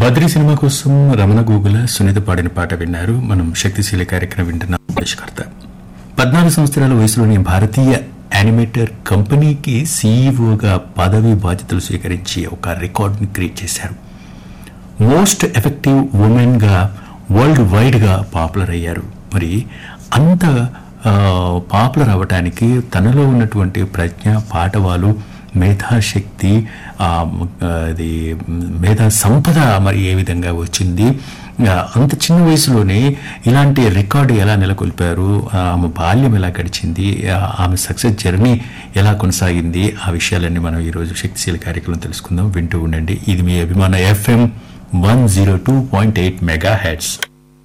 Badri cinema కోసం రమణ గూగుల సునీత పాడిన పాట విన్నారు మనం శక్తిశీల కార్యక్రమం వింటున్నాం ఆవిష్కర్త పద్నాలుగు సంవత్సరాల వయసులోని భారతీయ యానిమేటర్ కంపెనీకి సీఈఓగా పదవి బాధ్యతలు స్వీకరించి ఒక రికార్డుని క్రియేట్ చేశారు మోస్ట్ ఎఫెక్టివ్ ఉమెన్ గా వరల్డ్ వైడ్ గా పాపులర్ అయ్యారు మరి అంత పాపులర్ అవ్వటానికి తనలో ఉన్నటువంటి ప్రజ్ఞ పాఠవాలు మేధాశక్తి ఆ, అది మేధా సంపద మరి ఏ విధంగా వచ్చింది ఆ, అంత చిన్న వయసులోనే ఇలాంటి రికార్డు ఎలా నెలకొల్పారు ఆ, ఆమె బాల్యం ఎలా గడిచింది ఆ, ఆమె సక్సెస్ జర్నీ ఎలా కొనసాగింది ఆ విషయాలన్నీ మనం ఈరోజు శక్తిశీల కార్యక్రమం తెలుసుకుందాం వింటూ ఉండండి ఇది మీ అభిమాన FM one zero two point eight mega heads